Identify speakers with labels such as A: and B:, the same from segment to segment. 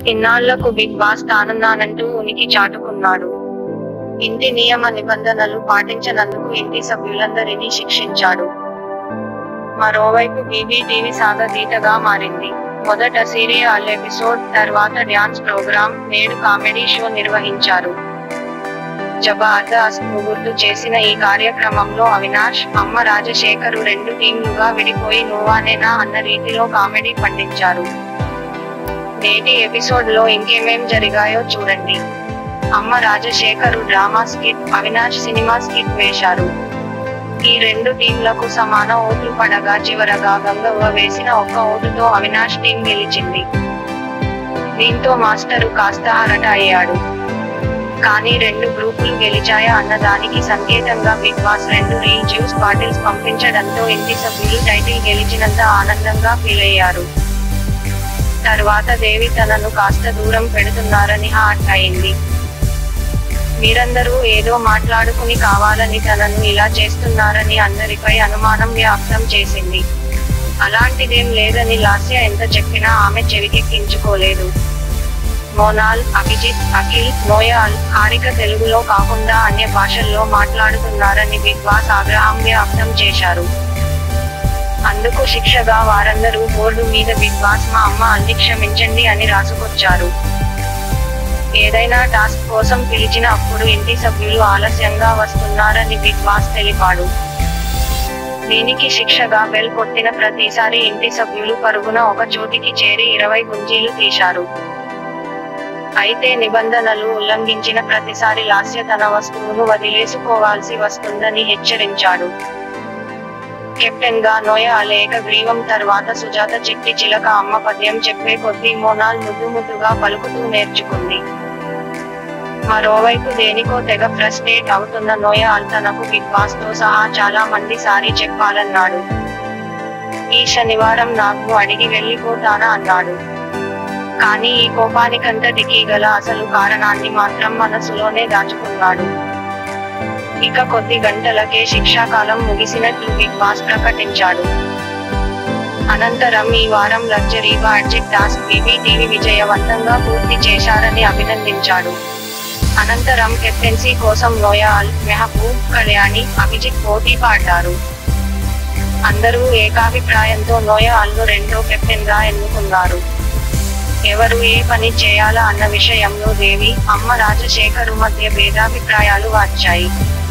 A: ఇన్నాళ్లకు big boss తానున్నానంటూ ఉనికి చాటుకున్నాడు ఇంటి నియమ నిబంధనలు పాటించనందుకు ఇంటి సభ్యులందరినీ శిక్షించాడు మరోవైపు బీబీటీవీ సాగతీతగా మారింది మొదట సీరియల్ ఎపిసోడ్ తర్వాత డ్యాన్స్ ప్రోగ్రాం నేడు కామెడీ షో నిర్వహించారు జబర్దస్త్ ముగుర్తు చేసిన ఈ కార్యక్రమంలో అవినాష్ అమ్మ రాజశేఖరు రెండు టీంలుగా విడిపోయి నువ్వానేనా అన్న రీతిలో కామెడీ పండించారు నేటి ఎపిసోడ్ లో ఇంకేమేం జరిగాయో చూడండి Amma Rajasekhar drama skit Avinash cinema skit వేశారు ఈ రెండు టీంలకు సమాన ఓట్లు పడగా చివరగా గంగవ్వ వేసిన ఒక్క ఓటుతో అవినాష్ టీం గెలిచింది దీంతో మాస్టరు కాస్త హరట అయ్యాడు కానీ రెండు గ్రూపులు గెలిచాయా అన్నదానికి సంకేతంగా బిగ్ బాస్ రెండు రీల్ జ్యూస్ బాటిల్స్ పంపించడంతో ఇంటి సభ్యులు టైటిల్ గెలిచినంత ఆనందంగా ఫీల్ అయ్యారు తర్వాత దేవి తనను కాస్త దూరం పెడుతున్నారని హాట్ అయింది మీరందరూ ఏదో మాట్లాడుకుని కావాలని తనను ఇలా చేస్తున్నారని అందరిపై అనుమానం వ్యక్తం చేసింది అలాంటిదేం లేదని లాస్య ఎంత చెప్పినా ఆమె చెవికెక్కించుకోలేదు మోనాల్ అభిజిత్ అఖిల్ నోయాల్ హారిక తెలుగులో కాకుండా అన్య భాషల్లో మాట్లాడుతున్నారని బిగ్ బాస్ ఆగ్రహం వ్యక్తం చేశారు అందుకు శిక్షగా వారందరూ బోర్డు మీద బిగ్ బాస్ మా అమ్మ అన్ని క్షమించండి అని రాసుకొచ్చారు ఏదైనా టాస్క్ కోసం పిలిచిన అప్పుడు ఇంటి సభ్యులు ఆలస్యంగా వస్తున్నారని బిగ్ బాస్ తెలిపాడు దీనికి శిక్షగా బెల్ కొట్టిన ప్రతిసారి ఇంటి సభ్యులు పరుగున ఒక చోటికి చేరి ఇరవై గుంజీలు తీశారు అయితే నిబంధనలు ఉల్లంఘించిన ప్రతిసారి లాస్య తన వస్తువును వదిలేసుకోవాల్సి వస్తుందని హెచ్చరించాడు కెప్టెన్ గా నోయ అలేక గ్రీవం తర్వాత సుజాత చిట్టి చిలక అమ్మ పద్యం చెప్పే కొద్దీ మోనాల్ ముద్దు ముద్దుగా పలుకుతూ నేర్చుకుంది మరోవైపు దేనికో తెగ ఫ్రస్ట్రేట్ అవుతున్న నోయాల్ తనకు బిగ్ బాస్ తో సహా చాలా మంది సారీ చెప్పాలన్నాడు ఈ శనివారం నాకు అడిగి వెళ్ళిపోతానా అన్నాడు కానీ ఈ కోపానికంతటికీ గల అసలు కారణాన్ని మాత్రం మనసులోనే దాచుకున్నాడు ఇక కొద్ది గంటలకే శిక్షాకాలం ముగిసినట్లు బిగ్ బాస్ ప్రకటించాడు అనంతరం ఈ వారం లగ్జరీ బడ్జెట్ టాస్క్ బీబీటీవీ విజయవంతంగా పూర్తి చేశారని అభినందించాడు అనంతరం కెప్టెన్సీ కోసం నోయాల్ మెహబూబ్ కళ్యాణి అభిజిత్ పోటీ పడ్డారు అందరూ ఏకాభిప్రాయంతో నోయాల్ను రెండో కెప్టెన్ గా ఎన్నుకున్నారు ఎవరు ఏ పని చేయాలా అన్న విషయంలో దేవి అమ్మ రాజశేఖరు మధ్య భేదాభిప్రాయాలు వచ్చాయి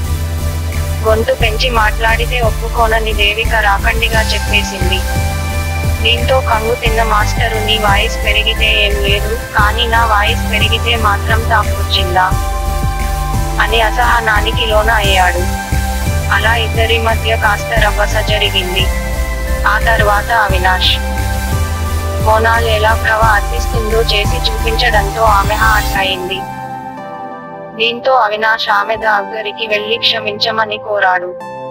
A: గొంతు పెంచి మాట్లాడితే ఒప్పుకోనని దేవిక రాకండిగా చెప్పేసింది దీంతో కంగు తిన్న మాస్టరు నీ వాయిస్ పెరిగితే ఏం లేదు కానీ నా వాయిస్ పెరిగితే మాత్రం తాపుకొచ్చిందా అని అసహనానికి లోన అయ్యాడు అలా ఇద్దరి మధ్య కాస్త రభస జరిగింది ఆ తర్వాత అవినాష్ మోనాల్ ఎలా ప్రవర్తిస్తుందో చేసి చూపించడంతో ఆమె హాట్ అయింది దీంతో అవినాష్ ఆమె దగ్గరికి వెళ్లి క్షమించమని కోరాడు